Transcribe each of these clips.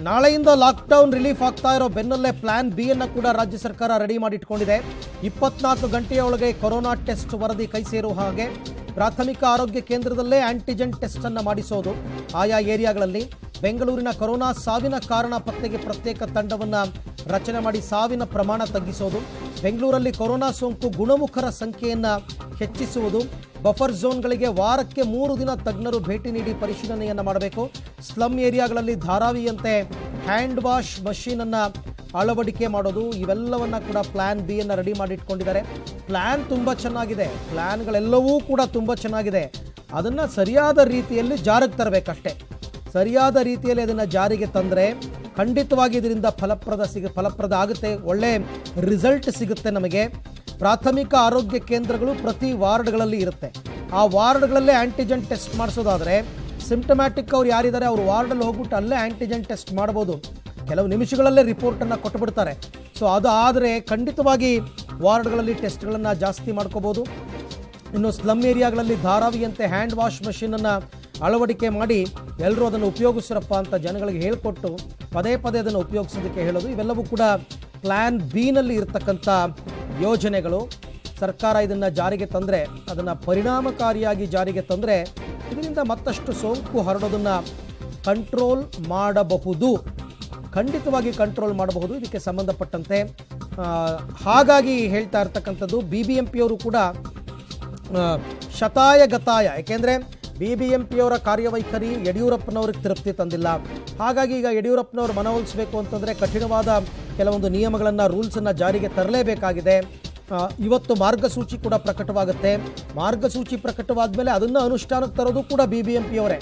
ನಾಳೆಯಿಂದ lockdown relief ಆಗ್ತಾ ಇರೋ ಬೆನ್ನಲ್ಲೇ ಪ್ಲಾನ್ ಬಿ ಅನ್ನು ಕೂಡ ರಾಜ್ಯ ಸರ್ಕಾರ ರೆಡಿ ಮಾಡಿಟ್ಕೊಂಡಿದೆ ಇಪ್ಪತ್ನಾಲ್ಕು ಗಂಟೆಯ ಒಳಗೆ ಕೊರೋನಾ ಟೆಸ್ಟ್ ವರದಿ ಕೈ ಸೇರುವ ಹಾಗೆ ಪ್ರಾಥಮಿಕ ಆರೋಗ್ಯ ಕೇಂದ್ರದಲ್ಲೇ ಆಂಟಿಜೆನ್ ಟೆಸ್ಟ್ ಅನ್ನು ಮಾಡಿಸೋದು ಆಯಾ ಏರಿಯಾಗಳಲ್ಲಿ ಬೆಂಗಳೂರಿನ ಕೊರೋನಾ ಸಾವಿನ ಕಾರಣ ಪತ್ತೆಗೆ ಪ್ರತ್ಯೇಕ ತಂಡವನ್ನು ರಚನೆ ಮಾಡಿ ಸಾವಿನ ಪ್ರಮಾಣ ತಗ್ಗಿಸೋದು ಬೆಂಗಳೂರಲ್ಲಿ ಕೊರೋನಾ ಸೋಂಕು ಗುಣಮುಖರ ಸಂಖ್ಯೆಯನ್ನು ಹೆಚ್ಚಿಸುವುದು ಬಫರ್ ಝೋನ್ಗಳಿಗೆ ವಾರಕ್ಕೆ ಮೂರು ದಿನ ತಜ್ಞರು ಭೇಟಿ ನೀಡಿ ಪರಿಶೀಲನೆಯನ್ನು ಮಾಡಬೇಕು ಸ್ಲಮ್ ಏರಿಯಾಗಳಲ್ಲಿ ಧಾರಾವಿಯಂತೆ ಹ್ಯಾಂಡ್ ವಾಶ್ ಮಷೀನನ್ನು ಅಳವಡಿಕೆ ಮಾಡೋದು ಇವೆಲ್ಲವನ್ನ ಕೂಡ ಪ್ಲಾನ್ ಬಿ ಅನ್ನು ರೆಡಿ ಮಾಡಿಟ್ಕೊಂಡಿದ್ದಾರೆ ಪ್ಲಾನ್ ತುಂಬ ಚೆನ್ನಾಗಿದೆ ಪ್ಲಾನ್ಗಳೆಲ್ಲವೂ ಕೂಡ ತುಂಬ ಚೆನ್ನಾಗಿದೆ ಅದನ್ನು ಸರಿಯಾದ ರೀತಿಯಲ್ಲಿ ಜಾರಿಗೆ ತರಬೇಕಷ್ಟೇ ಸರಿಯಾದ ರೀತಿಯಲ್ಲಿ ಅದನ್ನು ಜಾರಿಗೆ ತಂದರೆ ಖಂಡಿತವಾಗಿ ಇದರಿಂದ ಫಲಪ್ರದ ಸಿಗ ಫಲಪ್ರದ ಆಗುತ್ತೆ ಒಳ್ಳೆ ರಿಸಲ್ಟ್ ಸಿಗುತ್ತೆ ನಮಗೆ ಪ್ರಾಥಮಿಕ ಆರೋಗ್ಯ ಕೇಂದ್ರಗಳು ಪ್ರತಿ ವಾರ್ಡ್ಗಳಲ್ಲಿ ಇರುತ್ತೆ ಆ ವಾರ್ಡ್ಗಳಲ್ಲೇ ಆಂಟಿಜೆನ್ ಟೆಸ್ಟ್ ಮಾಡಿಸೋದಾದರೆ ಸಿಂಪ್ಟಮ್ಯಾಟಿಕ್ ಅವ್ರು ಯಾರಿದ್ದಾರೆ ಅವ್ರು ವಾರ್ಡಲ್ಲಿ ಹೋಗ್ಬಿಟ್ಟು ಅಲ್ಲೇ ಆಂಟಿಜೆನ್ ಟೆಸ್ಟ್ ಮಾಡ್ಬೋದು ಕೆಲವು ನಿಮಿಷಗಳಲ್ಲೇ ರಿಪೋರ್ಟನ್ನು ಕೊಟ್ಟುಬಿಡ್ತಾರೆ ಸೊ ಅದು ಆದರೆ ಖಂಡಿತವಾಗಿ ವಾರ್ಡ್ಗಳಲ್ಲಿ ಟೆಸ್ಟ್ಗಳನ್ನು ಜಾಸ್ತಿ ಮಾಡ್ಕೋಬೋದು ಇನ್ನು ಸ್ಲಮ್ ಏರಿಯಾಗಳಲ್ಲಿ ಧಾರಾವಿಯಂತೆ ಹ್ಯಾಂಡ್ ವಾಶ್ ಮಷೀನನ್ನು ಅಳವಡಿಕೆ ಮಾಡಿ ಎಲ್ಲರೂ ಅದನ್ನು ಉಪಯೋಗಿಸ್ರಪ್ಪ ಅಂತ ಜನಗಳಿಗೆ ಹೇಳಿಕೊಟ್ಟು ಪದೇ ಪದೇ ಅದನ್ನು ಉಪಯೋಗಿಸೋದಕ್ಕೆ ಹೇಳೋದು ಇವೆಲ್ಲವೂ ಕೂಡ ಪ್ಲ್ಯಾನ್ ಬಿನಲ್ಲಿ ಇರತಕ್ಕಂಥ ಯೋಜನೆಗಳು ಸರ್ಕಾರ ಇದನ್ನು ಜಾರಿಗೆ ತಂದರೆ ಅದನ್ನು ಪರಿಣಾಮಕಾರಿಯಾಗಿ ಜಾರಿಗೆ ತಂದರೆ ಇದರಿಂದ ಮತ್ತಷ್ಟು ಸೋಂಕು ಹರಡೋದನ್ನು ಕಂಟ್ರೋಲ್ ಮಾಡಬಹುದು ಖಂಡಿತವಾಗಿ ಕಂಟ್ರೋಲ್ ಮಾಡಬಹುದು ಇದಕ್ಕೆ ಸಂಬಂಧಪಟ್ಟಂತೆ ಆ, ಹಾಗಾಗಿ ಹೇಳ್ತಾ ಇರ್ತಕ್ಕಂಥದ್ದು ಬಿ ಬಿ ಎಂ ಪಿಯವರು ಕೂಡ ಆ, ಶತಾಯ ಗತಾಯ ಯಾಕೆಂದರೆ ಬಿ ಬಿ ಎಂ ಪಿಯವರ ಕಾರ್ಯವೈಖರಿ ಯಡಿಯೂರಪ್ಪನವ್ರಿಗೆ ತೃಪ್ತಿ ತಂದಿಲ್ಲ ಹಾಗಾಗಿ ಈಗ ಯಡಿಯೂರಪ್ಪನವರು ಮನವೊಲಿಸಬೇಕು ಅಂತಂದರೆ ಕಠಿಣವಾದ ಕೆಲವೊಂದು ನಿಯಮಗಳನ್ನು ರೂಲ್ಸನ್ನು ಜಾರಿಗೆ ತರಲೇಬೇಕಾಗಿದೆ ಆ, ಇವತ್ತು ಮಾರ್ಗಸೂಚಿ ಕೂಡ ಪ್ರಕಟವಾಗುತ್ತೆ ಮಾರ್ಗಸೂಚಿ ಪ್ರಕಟವಾದ ಮೇಲೆ ಅದನ್ನು ಅನುಷ್ಠಾನಕ್ಕೆ ತರೋದು ಕೂಡ ಬಿ ಬಿ ಎಂ ಪಿಯವರೇ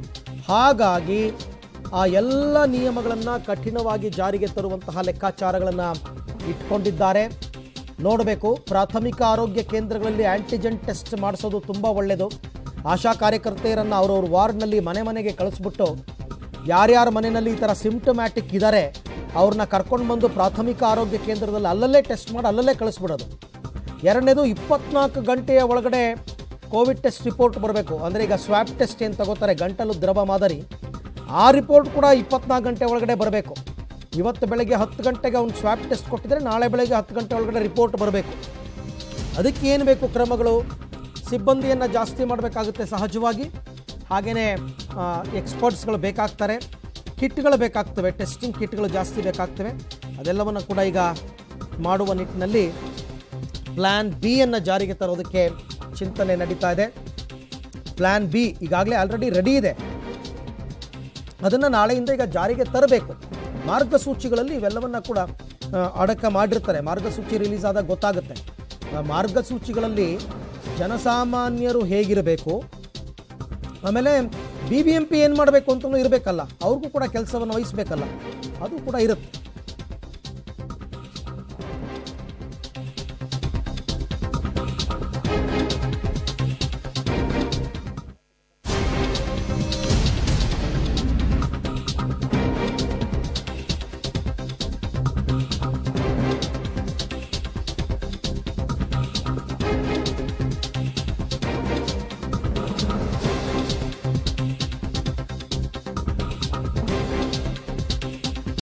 ಹಾಗಾಗಿ ಆ ಎಲ್ಲ ನಿಯಮಗಳನ್ನು ಕಠಿಣವಾಗಿ ಜಾರಿಗೆ ತರುವಂತಹ ಲೆಕ್ಕಾಚಾರಗಳನ್ನು ಇಟ್ಕೊಂಡಿದ್ದಾರೆ ನೋಡಬೇಕು ಪ್ರಾಥಮಿಕ ಆರೋಗ್ಯ ಕೇಂದ್ರಗಳಲ್ಲಿ ಆಂಟಿಜೆನ್ ಟೆಸ್ಟ್ ಮಾಡಿಸೋದು ತುಂಬ ಒಳ್ಳೆಯದು ಆಶಾ ಕಾರ್ಯಕರ್ತೆಯರನ್ನು ಅವ್ರವ್ರ ವಾರ್ಡ್ನಲ್ಲಿ ಮನೆ ಮನೆಗೆ ಕಳಿಸ್ಬಿಟ್ಟು ಯಾರ್ಯಾರ ಮನೆಯಲ್ಲಿ ಈ ಥರ ಸಿಂಪ್ಟಮ್ಯಾಟಿಕ್ ಇದ್ದಾರೆ ಅವ್ರನ್ನ ಕರ್ಕೊಂಡು ಬಂದು ಪ್ರಾಥಮಿಕ ಆರೋಗ್ಯ ಕೇಂದ್ರದಲ್ಲಿ ಅಲ್ಲಲ್ಲೇ ಟೆಸ್ಟ್ ಮಾಡಿ ಅಲ್ಲಲ್ಲೇ ಕಳಿಸ್ಬಿಡೋದು ಎರಡನೇದು ಇಪ್ಪತ್ನಾಲ್ಕು ಗಂಟೆಯ ಒಳಗಡೆ ಕೋವಿಡ್ ಟೆಸ್ಟ್ ರಿಪೋರ್ಟ್ ಬರಬೇಕು ಅಂದರೆ ಈಗ ಸ್ವ್ಯಾಬ್ ಟೆಸ್ಟ್ ಏನು ತಗೋತಾರೆ ಗಂಟಲು ದ್ರವ ಮಾದರಿ ಆ ರಿಪೋರ್ಟ್ ಕೂಡ ಇಪ್ಪತ್ನಾಲ್ಕು ಗಂಟೆ ಒಳಗಡೆ ಬರಬೇಕು ಇವತ್ತು ಬೆಳಗ್ಗೆ ಹತ್ತು ಗಂಟೆಗೆ ಅವ್ನು ಸ್ವ್ಯಾಬ್ ಟೆಸ್ಟ್ ಕೊಟ್ಟಿದ್ರೆ ನಾಳೆ ಬೆಳಗ್ಗೆ ಹತ್ತು ಗಂಟೆ ಒಳಗಡೆ ರಿಪೋರ್ಟ್ ಬರಬೇಕು ಅದಕ್ಕೆ ಏನು ಬೇಕು ಕ್ರಮಗಳು ಸಿಬ್ಬಂದಿಯನ್ನು ಜಾಸ್ತಿ ಮಾಡಬೇಕಾಗುತ್ತೆ ಸಹಜವಾಗಿ ಹಾಗೆಯೇ ಎಕ್ಸ್ಪರ್ಟ್ಸ್ಗಳು ಬೇಕಾಗ್ತಾರೆ ಕಿಟ್ಗಳು ಬೇಕಾಗ್ತವೆ ಟೆಸ್ಟಿಂಗ್ ಕಿಟ್ಗಳು ಜಾಸ್ತಿ ಬೇಕಾಗ್ತವೆ ಅದೆಲ್ಲವನ್ನು ಕೂಡ ಈಗ ಮಾಡುವ ನಿಟ್ಟಿನಲ್ಲಿ ಪ್ಲ್ಯಾನ್ ಬಿ ಅನ್ನು ಜಾರಿಗೆ ತರೋದಕ್ಕೆ ಚಿಂತನೆ ನಡೀತಾ ಇದೆ ಪ್ಲ್ಯಾನ್ ಬಿ ಈಗಾಗಲೇ ಆಲ್ರೆಡಿ ರೆಡಿ ಇದೆ ಅದನ್ನು ನಾಳೆಯಿಂದ ಈಗ ಜಾರಿಗೆ ತರಬೇಕು ಮಾರ್ಗಸೂಚಿಗಳಲ್ಲಿ ಇವೆಲ್ಲವನ್ನ ಕೂಡ ಆ, ಅಡಕ ಮಾಡಿರ್ತಾರೆ ಮಾರ್ಗಸೂಚಿ ರಿಲೀಸ್ ಆದಾಗ ಗೊತ್ತಾಗುತ್ತೆ ಆ ಮಾರ್ಗಸೂಚಿಗಳಲ್ಲಿ ಜನಸಾಮಾನ್ಯರು ಹೇಗಿರಬೇಕು ಆಮೇಲೆ ಬಿ ಬಿ ಎಂ ಪಿ ಏನು ಮಾಡಬೇಕು ಅಂತಲೂ ಇರಬೇಕಲ್ಲ ಅವ್ರಿಗೂ ಕೂಡ ಕೆಲಸವನ್ನು ವಹಿಸಬೇಕಲ್ಲ ಅದು ಕೂಡ ಇರುತ್ತೆ